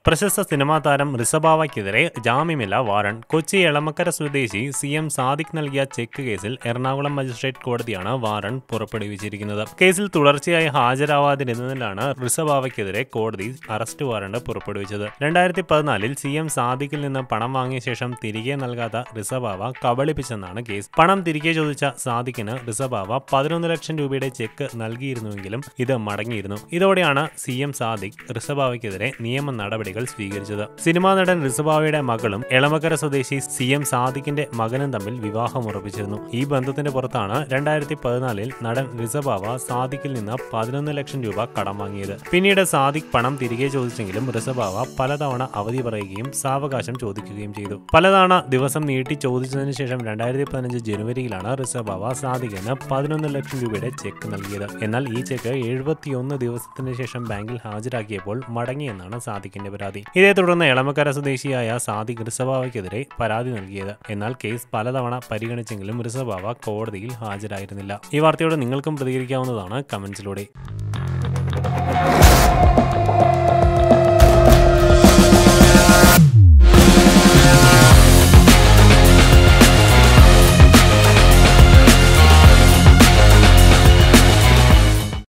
പ്രശസ്ത സിനിമാ താരം റിസബാവയ്ക്കെതിരെ ജാമ്യമില്ല വാറണ്ട് കൊച്ചി എളമക്കര സ്വദേശി സി എം സാദിഖ് നൽകിയ ചെക്ക് കേസിൽ എറണാകുളം മജിസ്ട്രേറ്റ് കോടതിയാണ് വാറണ്ട് പുറപ്പെടുവിച്ചിരിക്കുന്നത് കേസിൽ തുടർച്ചയായി ഹാജരാവാതിരുന്നതിലാണ് റിസബാവയ്ക്കെതിരെ കോടതി അറസ്റ്റ് വാറണ്ട് പുറപ്പെടുവിച്ചത് രണ്ടായിരത്തി പതിനാലിൽ സി എം സാദിഖിൽ നിന്ന് പണം വാങ്ങിയ ശേഷം തിരികെ നൽകാത്ത റിസബാവ കബളിപ്പിച്ചെന്നാണ് കേസ് പണം തിരികെ ചോദിച്ച സാദിഖിന് റിസബാവ പതിനൊന്ന് ലക്ഷം രൂപയുടെ ചെക്ക് നൽകിയിരുന്നുവെങ്കിലും ഇത് മടങ്ങിയിരുന്നു ഇതോടെയാണ് സി എം സാദിഖ് റിസബാവയ്ക്കെതിരെ നിയമ നടപടികൾ സ്വീകരിച്ചത് സിനിമാ നടൻ റിസബാവയുടെ മകളും എളമക്കര സ്വദേശി സി എം സാദിഖിന്റെ മകനും തമ്മിൽ വിവാഹമുറപ്പിച്ചിരുന്നു ഈ ബന്ധത്തിന്റെ പുറത്താണ് രണ്ടായിരത്തി പതിനാലിൽ നടൻ റിസബാവ സാദിഖിൽ നിന്ന് പതിനൊന്ന് ലക്ഷം രൂപ കടം വാങ്ങിയത് പിന്നീട് സാദിഖ് പണം തിരികെ ചോദിച്ചെങ്കിലും റിസബാവ പലതവണ അവധി പറയുകയും സാവകാശം ചോദിക്കുകയും ചെയ്തു പലതവണ ദിവസം നീട്ടി ചോദിച്ചതിനു ശേഷം രണ്ടായിരത്തി പതിനഞ്ച് ജനുവരിയിലാണ് റിസബാവ സാദിഖിന് പതിനൊന്ന് ലക്ഷം രൂപയുടെ ചെക്ക് നൽകിയത് എന്നാൽ ഈ ചെക്ക് എഴുപത്തിയൊന്ന് ദിവസത്തിന് ശേഷം ബാങ്കിൽ ഹാജരാക്കിയപ്പോൾ മടങ്ങിയെന്നാണ് സാദിഖിന്റെ പരാതി ഇതേ തുടർന്ന് എളമക്കര സ്വദേശിയായ സാദിഖ് റിസബാവയ്ക്കെതിരെ പരാതി നൽകിയത് എന്നാൽ കേസ് പലതവണ പരിഗണിച്ചെങ്കിലും റിസബാവ കോടതിയിൽ ഹാജരായിരുന്നില്ല ഈ വാർത്തയോട് നിങ്ങൾക്കും പ്രതികരിക്കാവുന്നതാണ് കമന്റ്സിലൂടെ